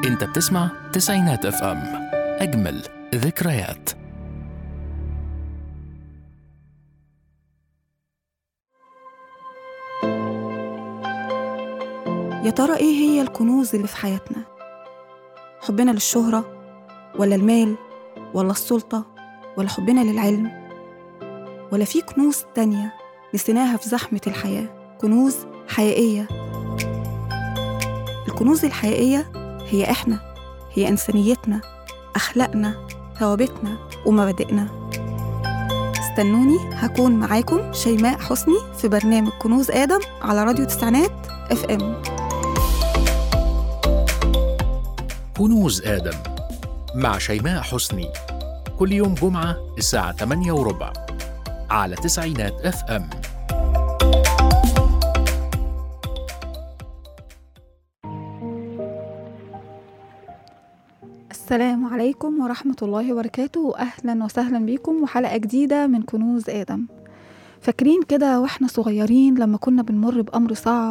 انت بتسمع تسعينات اف ام اجمل ذكريات يا ترى إيه هي الكنوز اللي في حياتنا؟ حبنا للشهرة ولا المال ولا السلطة ولا حبنا للعلم ولا في كنوز تانية نسيناها في زحمة الحياة كنوز حقيقية الكنوز الحقيقية هي إحنا هي إنسانيتنا أخلاقنا ثوابتنا ومبادئنا استنوني هكون معاكم شيماء حسني في برنامج كنوز آدم على راديو تسعينات اف ام كنوز آدم مع شيماء حسني كل يوم جمعة الساعة 8 وربع على تسعينات اف ام السلام عليكم ورحمة الله وبركاته وأهلا وسهلا بيكم وحلقة جديدة من كنوز آدم فاكرين كده واحنا صغيرين لما كنا بنمر بأمر صعب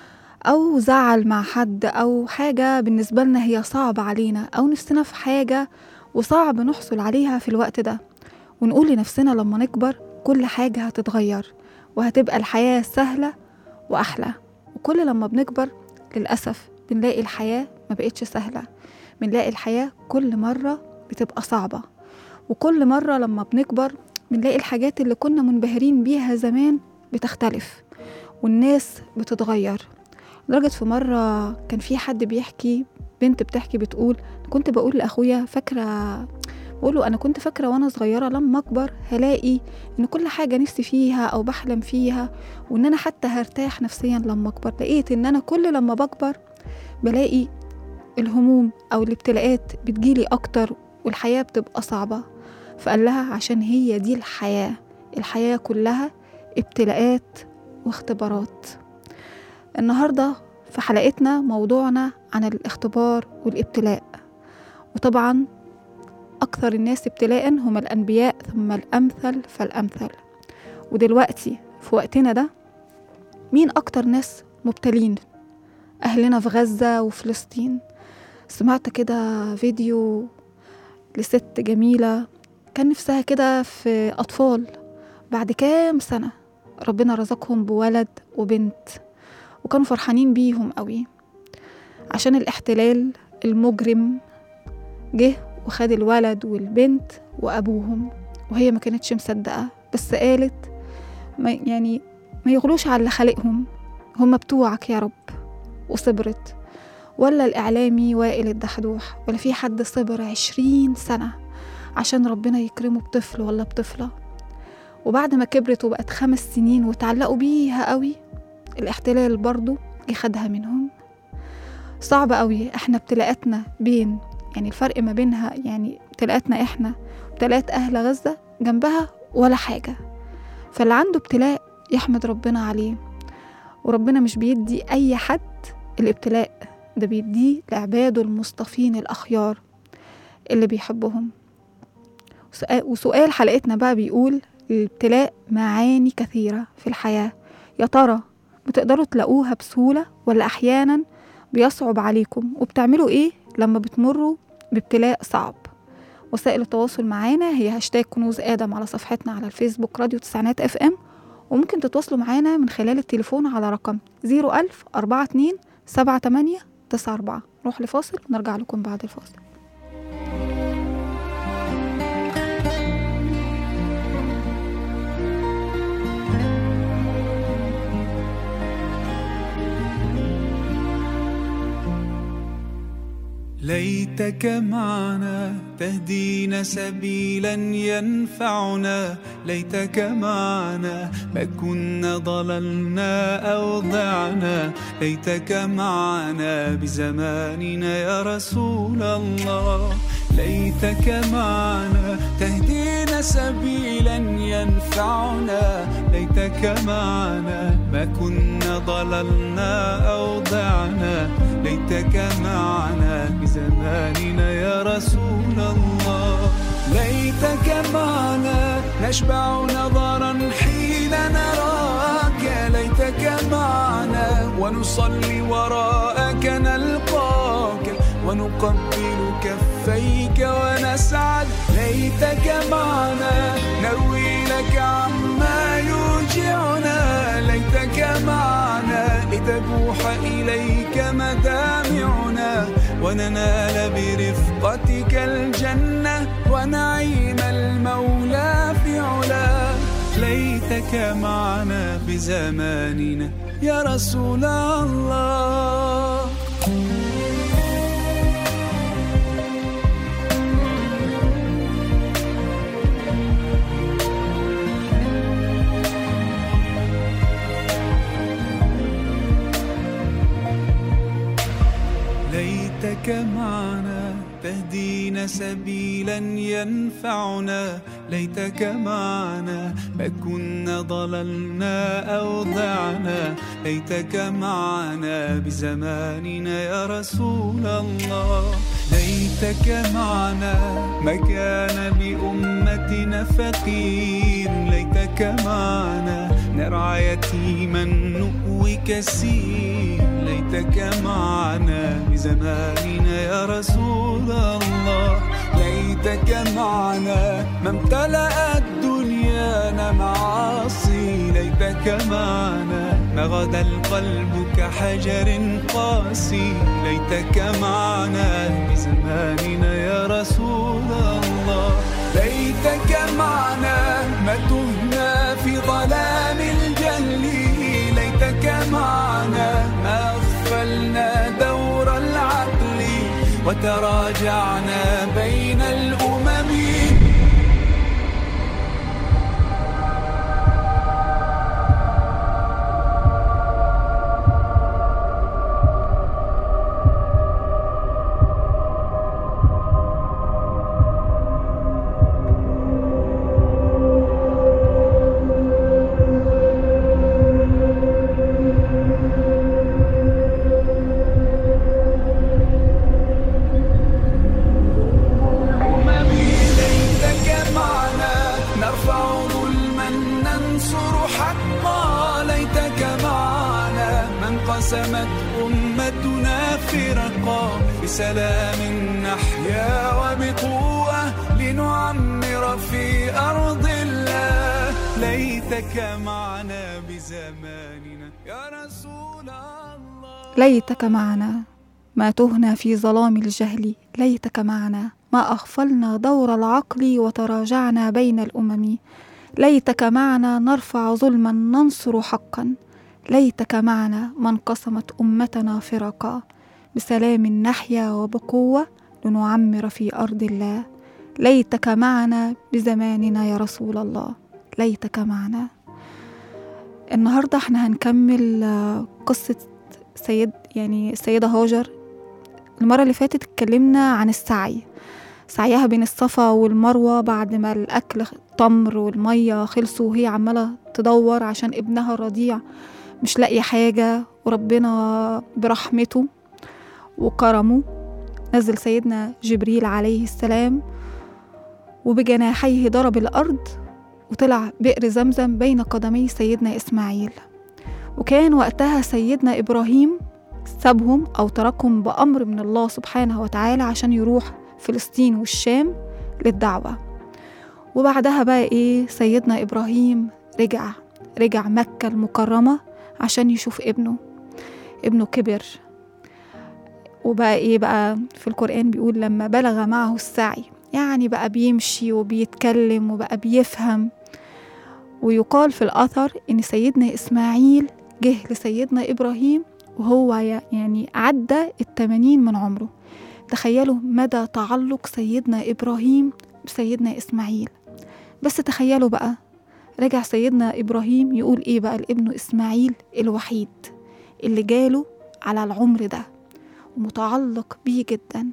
أو زعل مع حد أو حاجة بالنسبة لنا هي صعبة علينا أو نفسنا في حاجة وصعب نحصل عليها في الوقت ده ونقول لنفسنا لما نكبر كل حاجة هتتغير وهتبقى الحياة سهلة وأحلى وكل لما بنكبر للأسف بنلاقي الحياة ما بقتش سهلة بنلاقي الحياة كل مرة بتبقى صعبة وكل مرة لما بنكبر بنلاقي الحاجات اللي كنا منبهرين بيها زمان بتختلف والناس بتتغير لدرجة في مرة كان في حد بيحكي بنت بتحكي بتقول كنت بقول لأخويا فاكرة بقوله أنا كنت فاكرة وأنا صغيرة لما أكبر هلاقي إن كل حاجة نفسي فيها أو بحلم فيها وإن أنا حتى هرتاح نفسيا لما أكبر لقيت إن أنا كل لما بكبر بلاقي الهموم أو الابتلاءات بتجيلي أكتر والحياة بتبقى صعبة فقال لها عشان هي دي الحياة الحياة كلها ابتلاءات واختبارات النهاردة في حلقتنا موضوعنا عن الاختبار والابتلاء وطبعا أكثر الناس ابتلاء هم الأنبياء ثم الأمثل فالأمثل ودلوقتي في وقتنا ده مين أكتر ناس مبتلين أهلنا في غزة وفلسطين سمعت كده فيديو لست جميلة كان نفسها كده في أطفال بعد كام سنة ربنا رزقهم بولد وبنت وكانوا فرحانين بيهم قوي عشان الاحتلال المجرم جه وخد الولد والبنت وأبوهم وهي ما كانتش مصدقة بس قالت ما يعني ما يغلوش على اللي خلقهم هم بتوعك يا رب وصبرت ولا الإعلامي وائل الدحدوح ولا في حد صبر عشرين سنة عشان ربنا يكرمه بطفل ولا بطفلة وبعد ما كبرت وبقت خمس سنين وتعلقوا بيها قوي الاحتلال برضو جه خدها منهم صعب قوي احنا ابتلاءاتنا بين يعني الفرق ما بينها يعني ابتلاءاتنا احنا وابتلاءات اهل غزة جنبها ولا حاجة فاللي عنده ابتلاء يحمد ربنا عليه وربنا مش بيدي اي حد الابتلاء ده بيديه لعباده المصطفين الأخيار اللي بيحبهم وسؤال حلقتنا بقى بيقول الابتلاء معاني كثيرة في الحياة يا ترى بتقدروا تلاقوها بسهولة ولا أحيانا بيصعب عليكم وبتعملوا إيه لما بتمروا بابتلاء صعب وسائل التواصل معانا هي هاشتاج كنوز آدم على صفحتنا على الفيسبوك راديو تسعينات اف ام وممكن تتواصلوا معانا من خلال التليفون على رقم 01000 42 سبعة تمانية تسعة أربعة نروح لفاصل ونرجع لكم بعد الفاصل ليتك معنا تهدينا سبيلا ينفعنا ليتك معنا ما كنا ضللنا أو ضعنا ليتك معنا بزماننا يا رسول الله ليتك معنا تهدينا سبيلا ينفعنا ليتك معنا ما كنا ضللنا أو ضعنا ليتك معنا بزماننا يا رسول الله ليتك معنا نشبع نظرا حين نراك ليتك معنا ونصلي وراءك نلقاك ونقبل كفيك ونسعد ليتك معنا نروي لك عما يوجعنا ليتك معنا لتبوح إليك مدامعنا وننال برفقتك الجنة ونعيم المولى في علا ليتك معنا بزماننا يا رسول الله ليتك معنا تهدينا سبيلا ينفعنا ليتك معنا ما كنا ضللنا أو ضعنا ليتك معنا بزماننا يا رسول الله ليتك معنا ما كان بأمتنا فقير ليتك معنا نرعى يتيما نؤوي كثير ليتك معنا بزماننا يا رسول الله ليتك معنا ما امتلأت دنيانا معاصي ليتك معنا ما غدا القلب كحجر قاسي ليتك معنا بزماننا يا رسول الله ليتك معنا ما تهنا في ظلام الجهل ليتك معنا ما أغفلنا دور العقل وتراجعنا بين الأمم الأمم ليتك معنا نرفع ظلما ننصر حقا ليتك معنا من قسمت أمتنا فرقا بسلام نحيا وبقوة لنعمر في أرض الله ليتك معنا بزماننا يا رسول الله ليتك معنا ما تهنا في ظلام الجهل ليتك معنا ما أغفلنا دور العقل وتراجعنا بين الأمم ليتك معنا نرفع ظلما ننصر حقا ليتك معنا ما انقسمت أمتنا فرقا بسلام نحيا وبقوة لنعمر في أرض الله ليتك معنا بزماننا يا رسول الله ليتك معنا النهاردة احنا هنكمل آه، قصة سيد يعني السيدة هاجر المرة اللي فاتت اتكلمنا عن السعي سعيها بين الصفا والمروة بعد ما الأكل التمر والمية خلصوا وهي عمالة تدور عشان ابنها الرضيع مش لاقية حاجة وربنا برحمته وكرمه نزل سيدنا جبريل عليه السلام وبجناحيه ضرب الأرض وطلع بئر زمزم بين قدمي سيدنا إسماعيل وكان وقتها سيدنا إبراهيم سابهم أو تركهم بأمر من الله سبحانه وتعالى عشان يروح فلسطين والشام للدعوة وبعدها بقى إيه سيدنا إبراهيم رجع رجع مكة المكرمة عشان يشوف ابنه ابنه كبر وبقى إيه بقى في القرآن بيقول لما بلغ معه السعي يعني بقى بيمشي وبيتكلم وبقى بيفهم ويقال في الأثر إن سيدنا إسماعيل جه لسيدنا إبراهيم وهو يعني عدى التمانين من عمره تخيلوا مدى تعلق سيدنا إبراهيم بسيدنا إسماعيل بس تخيلوا بقى رجع سيدنا إبراهيم يقول إيه بقى لابنه إسماعيل الوحيد اللي جاله على العمر ده ومتعلق بيه جدا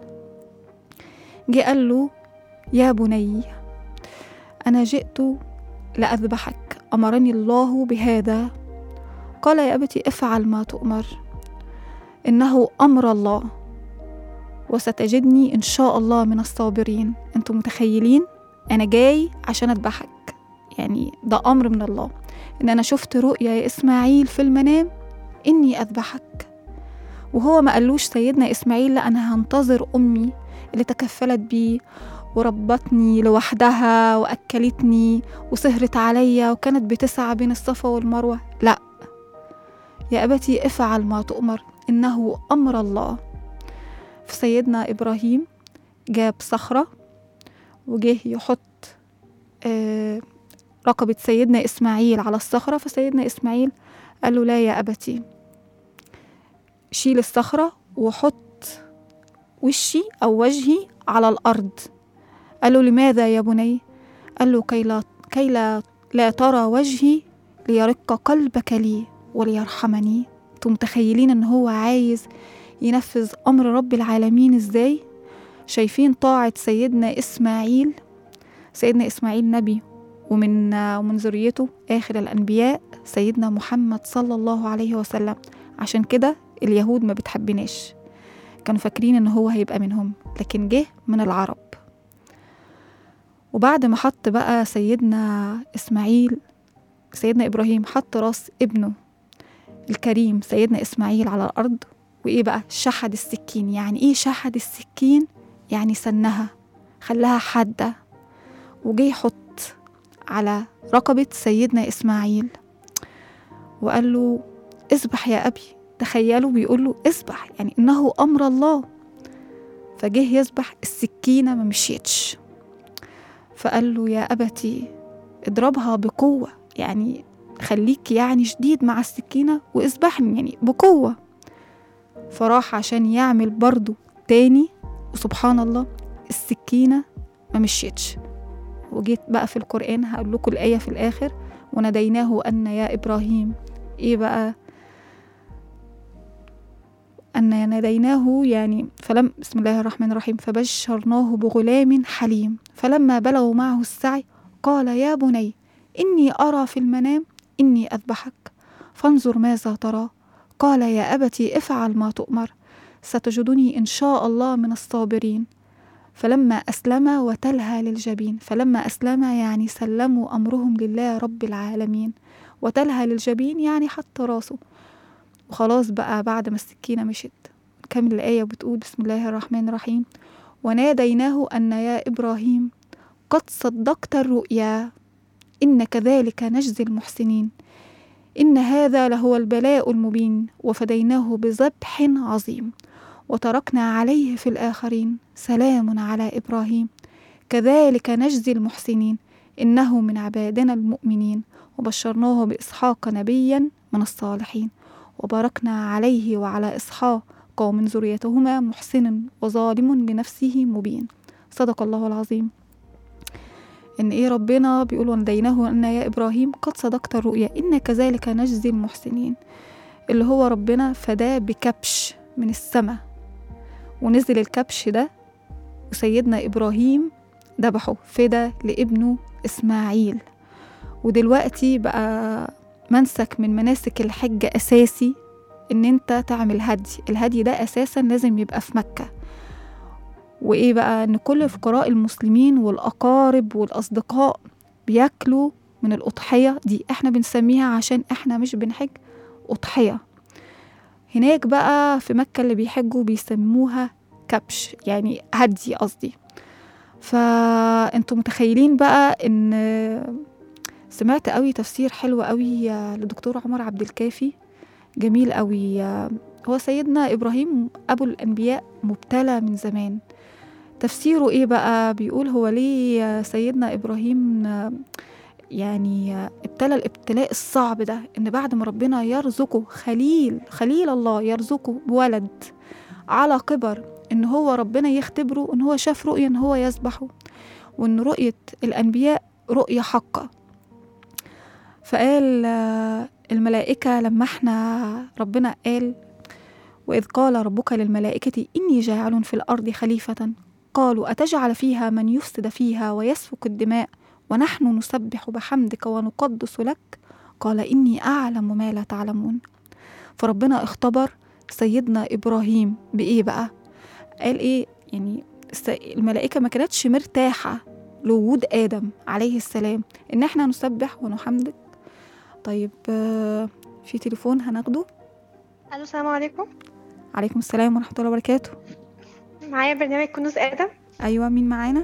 جه قال له يا بني أنا جئت لأذبحك أمرني الله بهذا قال يا أبتي افعل ما تؤمر إنه أمر الله وستجدني إن شاء الله من الصابرين أنتم متخيلين أنا جاي عشان أذبحك يعني ده أمر من الله إن أنا شفت رؤيا يا إسماعيل في المنام إني أذبحك وهو ما قالوش سيدنا إسماعيل لا أنا هنتظر أمي اللي تكفلت بيه وربتني لوحدها وأكلتني وسهرت عليا وكانت بتسعى بين الصفا والمروة لا يا أبتي افعل ما تؤمر إنه أمر الله فسيدنا إبراهيم جاب صخرة وجه يحط آه، رقبة سيدنا إسماعيل على الصخرة فسيدنا إسماعيل قال له لا يا أبتي شيل الصخرة وحط وشي أو وجهي على الأرض قال له لماذا يا بني قال له كي لا, كي لا, لا ترى وجهي ليرق قلبك لي وليرحمني انتوا متخيلين ان هو عايز ينفذ امر رب العالمين ازاي شايفين طاعة سيدنا اسماعيل سيدنا اسماعيل نبي ومن ومن ذريته اخر الانبياء سيدنا محمد صلى الله عليه وسلم عشان كده اليهود ما بتحبناش كانوا فاكرين ان هو هيبقى منهم لكن جه من العرب وبعد ما حط بقى سيدنا اسماعيل سيدنا ابراهيم حط راس ابنه الكريم سيدنا اسماعيل على الارض وايه بقى شحد السكين يعني ايه شحد السكين يعني سنها خلاها حاده وجه يحط على رقبه سيدنا اسماعيل وقال له اذبح يا ابي تخيلوا بيقول له اذبح يعني انه امر الله فجه يذبح السكينه ما مشيتش فقال له يا ابتي اضربها بقوه يعني خليك يعني شديد مع السكينه واذبحني يعني بقوه فراح عشان يعمل برضه تاني وسبحان الله السكينه ما مشيتش وجيت بقى في القرآن هقول لكم الآية في الآخر وناديناه أن يا إبراهيم إيه بقى أن ناديناه يعني فلم بسم الله الرحمن الرحيم فبشرناه بغلام حليم فلما بلغوا معه السعي قال يا بني إني أرى في المنام إني أذبحك فانظر ماذا ترى قال يا أبتي افعل ما تؤمر ستجدني إن شاء الله من الصابرين فلما أسلم وتلها للجبين فلما أسلم يعني سلموا أمرهم لله رب العالمين وتلها للجبين يعني حط راسه وخلاص بقى بعد ما السكينة مشت كمل الآية بتقول بسم الله الرحمن الرحيم وناديناه أن يا إبراهيم قد صدقت الرؤيا إن كذلك نجزي المحسنين إن هذا لهو البلاء المبين وفديناه بذبح عظيم وتركنا عليه في الآخرين سلام على إبراهيم كذلك نجزي المحسنين إنه من عبادنا المؤمنين وبشرناه بإسحاق نبيا من الصالحين وباركنا عليه وعلى إسحاق ومن ذريتهما محسن وظالم لنفسه مبين صدق الله العظيم إن إيه ربنا بيقول ونديناه أن يا إبراهيم قد صدقت الرؤيا إن كذلك نجزي المحسنين اللي هو ربنا فداه بكبش من السماء ونزل الكبش ده وسيدنا إبراهيم ذبحه فدا لابنه إسماعيل ودلوقتي بقى منسك من مناسك الحج أساسي إن أنت تعمل هدي الهدي ده أساسا لازم يبقى في مكة وإيه بقى إن كل الفقراء المسلمين والأقارب والأصدقاء بياكلوا من الأضحية دي إحنا بنسميها عشان إحنا مش بنحج أضحية هناك بقى في مكة اللي بيحجوا بيسموها كبش يعني هدي قصدي فانتوا متخيلين بقى ان سمعت قوي تفسير حلو قوي لدكتور عمر عبد الكافي جميل قوي هو سيدنا ابراهيم ابو الانبياء مبتلى من زمان تفسيره ايه بقى بيقول هو ليه سيدنا ابراهيم يعني ابتلى الابتلاء الصعب ده ان بعد ما ربنا يرزقه خليل خليل الله يرزقه بولد على كبر ان هو ربنا يختبره ان هو شاف رؤية ان هو يذبحه وان رؤية الانبياء رؤية حقة فقال الملائكة لما احنا ربنا قال وإذ قال ربك للملائكة إني جاعل في الأرض خليفة قالوا أتجعل فيها من يفسد فيها ويسفك الدماء ونحن نسبح بحمدك ونقدس لك قال إني أعلم ما لا تعلمون فربنا اختبر سيدنا إبراهيم بإيه بقى قال إيه يعني الملائكة ما كانتش مرتاحة لوجود آدم عليه السلام إن إحنا نسبح ونحمدك طيب في تليفون هناخده الو السلام عليكم عليكم السلام ورحمة الله وبركاته معايا برنامج كنوز آدم أيوة مين معانا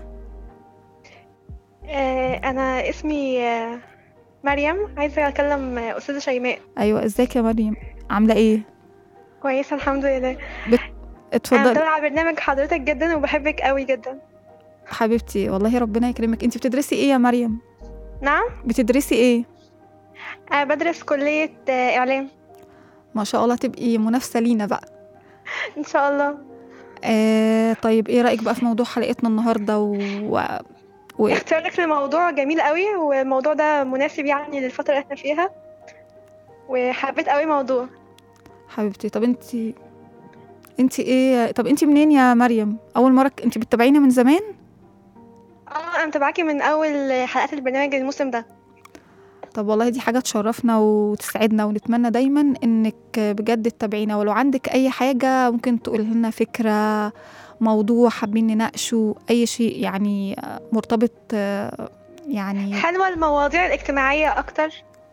آه، أنا اسمي آه، مريم عايزة أكلم آه، أستاذة شيماء أيوة ازيك يا مريم عاملة ايه كويسة الحمد لله أنا اتفضلي متابعة برنامج حضرتك جدا وبحبك قوي جدا حبيبتي والله ربنا يكرمك انت بتدرسي ايه يا مريم نعم بتدرسي ايه أنا بدرس كلية آه، إعلام ما شاء الله تبقي منافسة لينا بقى إن شاء الله آه طيب ايه رأيك بقى في موضوع حلقتنا النهاردة و... و... اختيارك للموضوع جميل قوي والموضوع ده مناسب يعني للفترة اللي احنا فيها وحبيت قوي موضوع حبيبتي طب انت انت ايه طب انت منين يا مريم اول مرة ك- انت بتتابعينا من زمان اه أنا متابعاكي من أول حلقات البرنامج الموسم ده طب والله دي حاجة تشرفنا وتسعدنا ونتمنى دايما انك بجد تتابعينا ولو عندك اي حاجة ممكن تقول لنا فكرة موضوع حابين نناقشه اي شيء يعني مرتبط آه، يعني حلوة المواضيع الاجتماعية أكتر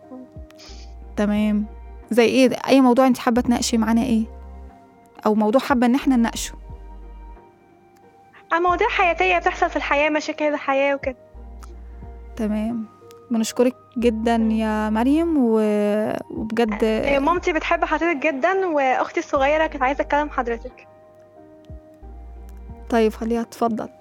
تمام زي ايه اي موضوع انت حابة تناقشي معانا ايه او موضوع حابة ان احنا نناقشه عن مواضيع حياتية بتحصل في الحياة مشاكل الحياة وكده تمام بنشكرك جدا يا مريم و- وبجد آه، مامتي بتحب حضرتك جدا واختي الصغيره كانت عايزه تكلم حضرتك طيب خليها تفضل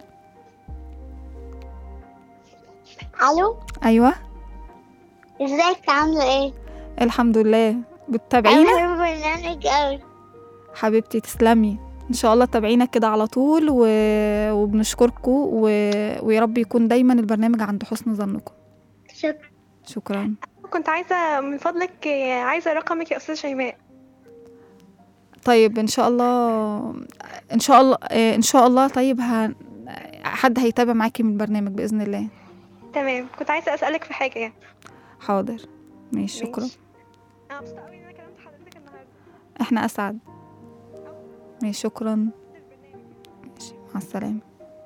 الو ايوه ازيك عامله ايه الحمد لله انا بتتابعينا بحب البرنامج قوي حبيبتي تسلمي ان شاء الله تتابعينا كده على طول و... وبنشكركم و... ويا رب يكون دايما البرنامج عند حسن ظنكم شكرا شكرا كنت عايزه من فضلك آه، عايزه رقمك يا استاذه شيماء طيب ان شاء الله ان شاء الله آه، ان شاء الله طيب ه... حد هيتابع معاكي من البرنامج باذن الله تمام كنت عايزه اسالك في حاجه يعني حاضر ماشي شكرا ماشي. انا مبسوطه قوي ان انا كلمت حضرتك النهارده احنا اسعد ماشي شكرا ماشي مع السلامة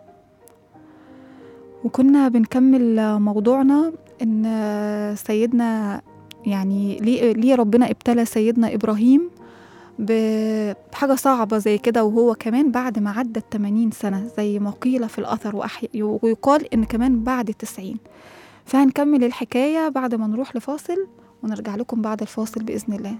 وكنا بنكمل موضوعنا ان سيدنا يعني ليه ليه ربنا ابتلى سيدنا ابراهيم ب- بحاجة صعبة زي كده وهو كمان بعد ما عدى 80 سنة زي ما قيل في الأثر وأحي... ويقال إن كمان بعد 90 فهنكمل الحكاية بعد ما نروح لفاصل ونرجع لكم بعد الفاصل بإذن الله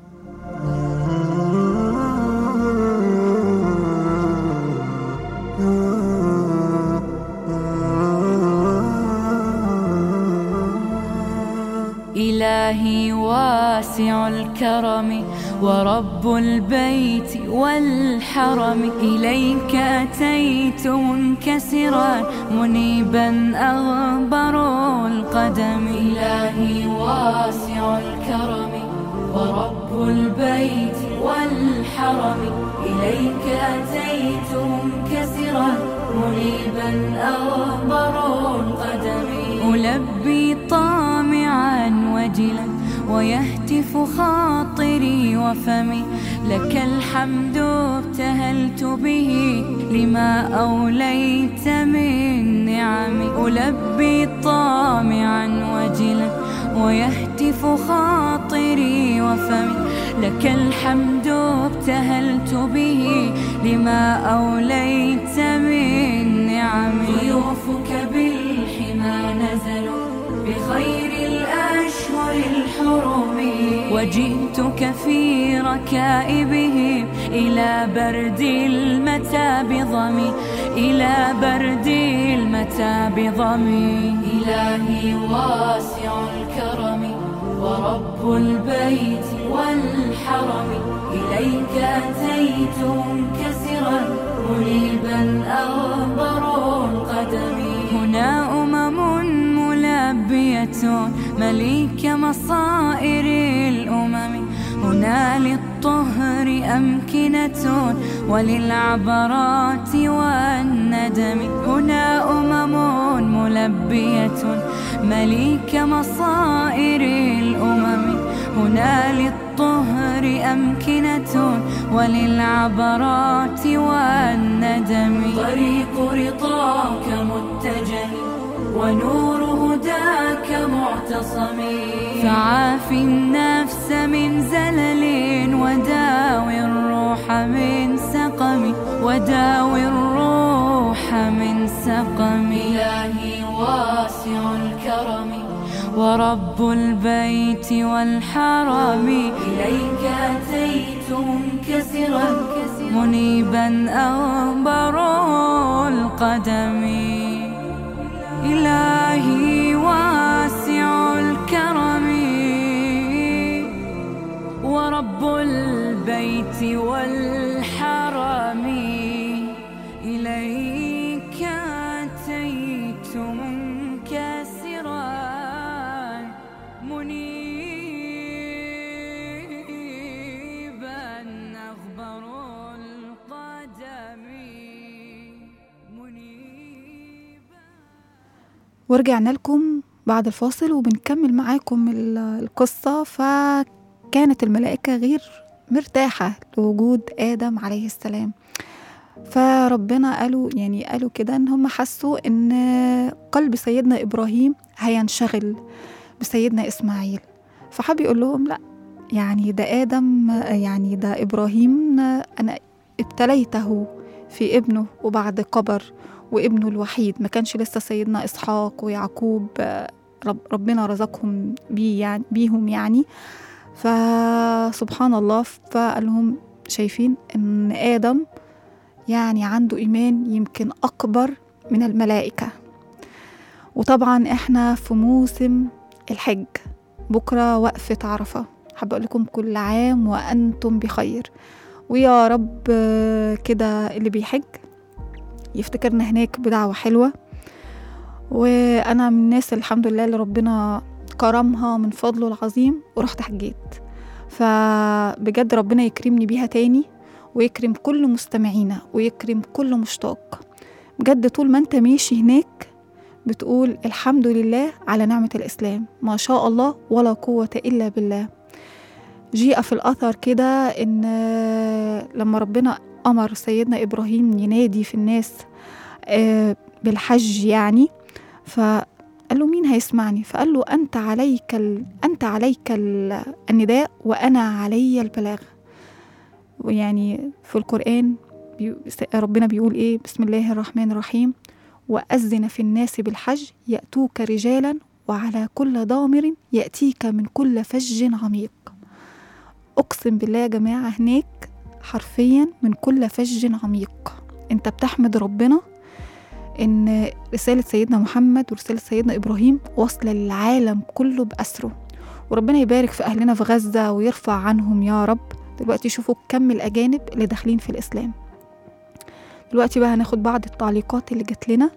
إلهي واسع الكرم ورب البيت والحرم إليك أتيت منكسرا منيبا أغبر القدم إلهي واسع الكرم ورب البيت والحرم إليك أتيت منكسرا منيبا أغبر القدم ألبي طامعا وجلا ويهتف خاطري وفمي لك الحمد ابتهلت به لما أوليت من نعم ألبي طامعا وجلا ويهتف خاطري وفمي لك الحمد ابتهلت به لما أوليت من نعم ضيوفك بالحمى نزلوا بخير الأشهر الحرم وجئتك في ركائبهم إلى برد المتى بضمي إلى برد المتى بضمي إلهي واسع الكرم ورب البيت والحرم إليك أتيت منكسرا منيبا أغبر القدم هنا أمم ملبية مليك مصائر الأمم هنا للطهر أمكنة وللعبرات والندم هنا أمم ملبية مليك مصائر الأمم هنا للطهر أمكنة وللعبرات والندم طريق رضاك متجه ونور هداك معتصم فعاف النفس من زلل وداوي الروح من سقمي وداوي الروح من سقمي إلهي واسع الكرم ورب البيت والحرم إليك أتيت منكسرا منيبا أغبر القدم إلهي واسع الكرم ورب البيت والحرم إليك أتيت منكسرا منيبا أخبر القدم منيبا ورجعنا لكم بعد الفاصل وبنكمل معاكم ال- القصة فكانت الملائكة غير مرتاحة لوجود آدم عليه السلام فربنا قالوا يعني قالوا كده ان هم حسوا ان قلب سيدنا ابراهيم هينشغل بسيدنا اسماعيل فحب يقول لهم لا يعني ده ادم يعني ده ابراهيم انا ابتليته في ابنه وبعد كبر وابنه الوحيد ما كانش لسه سيدنا اسحاق ويعقوب آه، رب ربنا رزقهم بيه يعني بيهم يعني فسبحان الله فقال لهم شايفين ان ادم يعني عنده ايمان يمكن اكبر من الملائكه وطبعا احنا في موسم الحج بكره وقفه عرفه حابه اقول لكم كل عام وانتم بخير ويا رب آه، كده اللي بيحج يفتكرنا هناك بدعوة حلوة وأنا من الناس الحمد لله اللي ربنا كرمها من فضله العظيم ورحت حجيت فبجد ربنا يكرمني بيها تاني ويكرم كل مستمعينا ويكرم كل مشتاق بجد طول ما انت ماشي هناك بتقول الحمد لله على نعمة الإسلام ما شاء الله ولا قوة إلا بالله جيء في الأثر كده إن لما ربنا أمر سيدنا إبراهيم ينادي في الناس آه، بالحج يعني فقال له مين هيسمعني فقال له أنت عليك ال... أنت عليك ال... النداء وأنا علي البلاغ ويعني في القرآن بي... ربنا بيقول إيه بسم الله الرحمن الرحيم وأذن في الناس بالحج يأتوك رجالا وعلى كل ضامر يأتيك من كل فج عميق أقسم بالله يا جماعة هناك حرفيا من كل فج عميق انت بتحمد ربنا ان رسالة سيدنا محمد ورسالة سيدنا إبراهيم واصلة للعالم كله بأسره وربنا يبارك في أهلنا في غزة ويرفع عنهم يا رب دلوقتي شوفوا كم الأجانب اللي داخلين في الإسلام دلوقتي بقى هناخد بعض التعليقات اللي جات لنا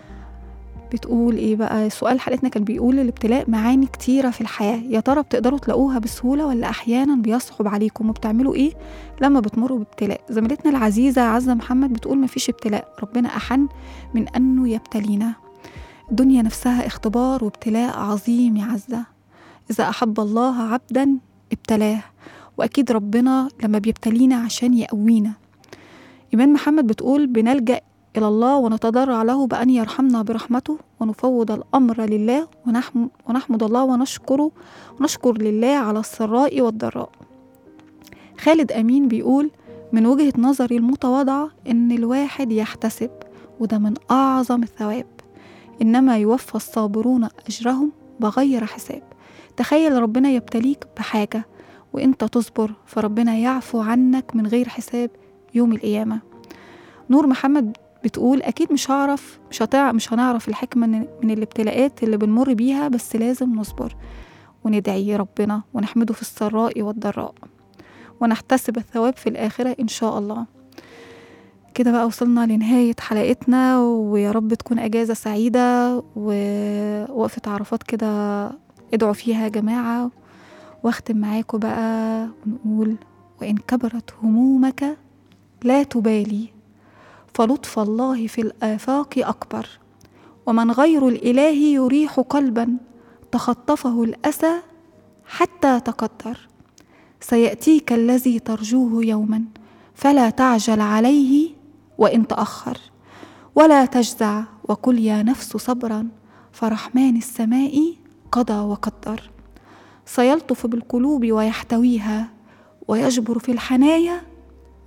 بتقول ايه بقى سؤال حلقتنا كان بيقول الابتلاء معاني كتيرة في الحياة يا ترى بتقدروا تلاقوها بسهولة ولا أحيانا بيصعب عليكم وبتعملوا ايه لما بتمروا بابتلاء زميلتنا العزيزة عزة محمد بتقول مفيش ابتلاء ربنا أحن من أنه يبتلينا الدنيا نفسها اختبار وابتلاء عظيم يا عزة إذا أحب الله عبدا ابتلاه وأكيد ربنا لما بيبتلينا عشان يقوينا إيمان محمد بتقول بنلجأ إلى الله ونتضرع له بأن يرحمنا برحمته ونفوض الأمر لله ونحم ونحمد الله ونشكره ونشكر لله على السراء والضراء خالد أمين بيقول من وجهة نظري المتواضعة إن الواحد يحتسب وده من أعظم الثواب إنما يوفى الصابرون أجرهم بغير حساب تخيل ربنا يبتليك بحاجة وإنت تصبر فربنا يعفو عنك من غير حساب يوم القيامة نور محمد بتقول أكيد مش هعرف مش هتع... مش هنعرف الحكمة من من الابتلاءات اللي بنمر بيها بس لازم نصبر وندعي ربنا ونحمده في السراء والضراء ونحتسب الثواب في الآخرة إن شاء الله كده بقى وصلنا لنهاية حلقتنا ويا رب تكون أجازة سعيدة ووقفة عرفات كده ادعوا فيها يا جماعة واختم معاكم بقى ونقول وإن كبرت همومك لا تبالي فلطف الله في الآفاق أكبر ومن غير الإله يريح قلبا تخطفه الأسى حتى تقدر سيأتيك الذي ترجوه يوما فلا تعجل عليه وإن تأخر ولا تجزع وقل يا نفس صبرا فرحمن السماء قضى وقدر سيلطف بالقلوب ويحتويها ويجبر في الحنايا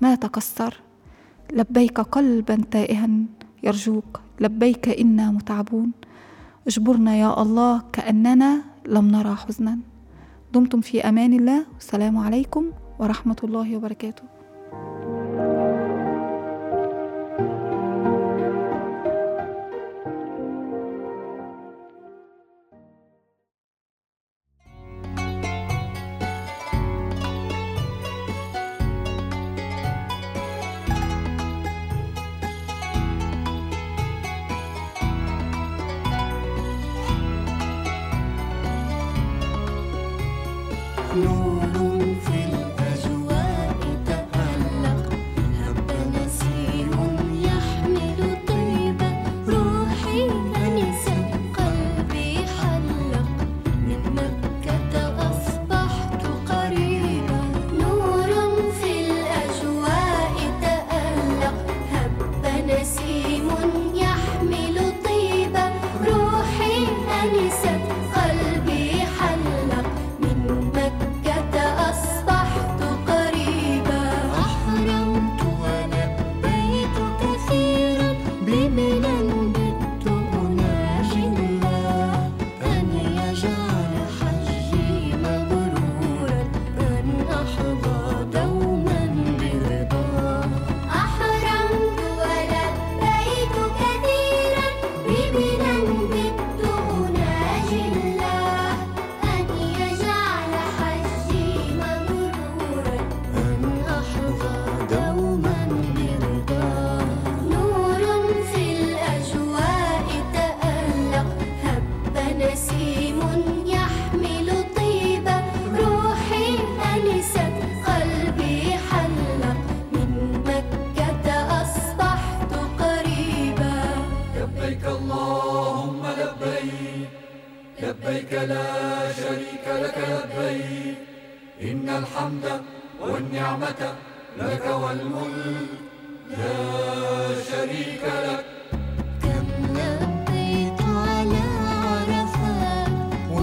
ما تكسر لبيك قلبا تائها يرجوك لبيك إنا متعبون اجبرنا يا الله كأننا لم نرى حزنا دمتم في أمان الله والسلام عليكم ورحمة الله وبركاته نور في الأجواء تألق هب نسيم يحمل طيبة روحي أنست قلبي حلق من مكة أصبحت قريبا نور في الأجواء تألق هب نسيم يحمل طيبة روحي أنست قلبي حلق من مكة أصبحت قريبا أحرمت ولبيت كثيرا بمنى بت أناجي الله أن يجعل حجي مبرورا أن أحظى دوما برضاه أحرمت ولبيت كثيرا بمنى بت أناجي الله أن يجعل حجي مبرورا أن أحظى دوما برضاه نور في الأجواء تألق هب نسيم يحمل طيبة روحي أنست قلبي حلق من مكة أصبحت قريبا لبيك اللهم لبيك لبيك لا شريك لك لبيك إن الحمد والنعمة لك والملك لا شريك لك كم لبيت على عرفات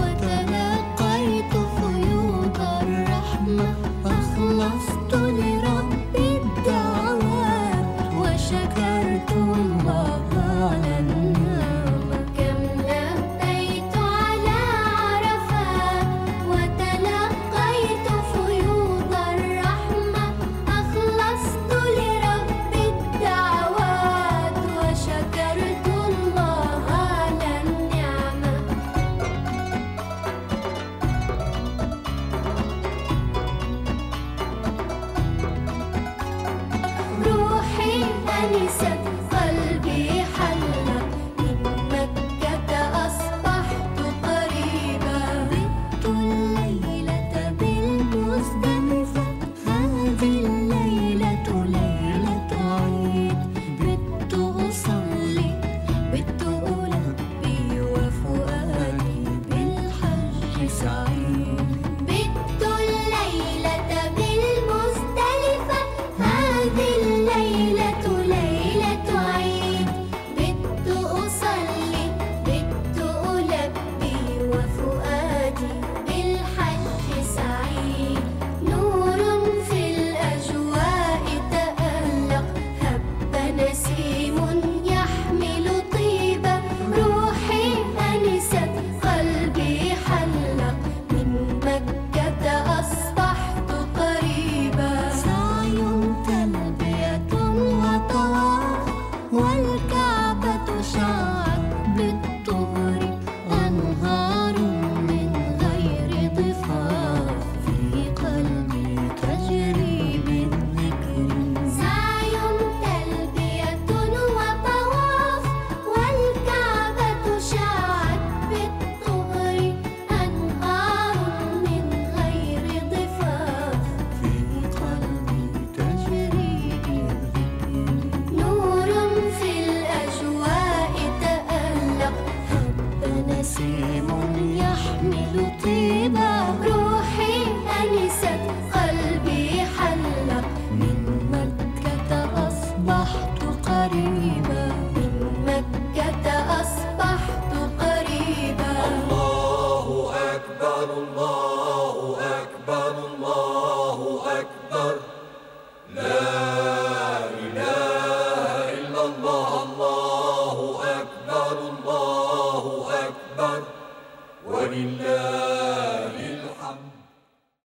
وتلقيت فيوض الرحمة أخلصت لربي الدعوات وشكرت الله على النعمة كم لبيت على عرفات وتلقيت فيوض الرحمة أخلصت لربي الدعوات وشكرت الله على النعمة روحي أنست قلبي حلق من مكة أصبحت قريبا بت الليلة بالمزدلفة هذه الليلة ليلة عيد بت أصلي بت ألبي وفؤادي بالحج سعيد بت الليلة بالمزدلفة هذه الليلة ليلة أكبر الله أكبر ولله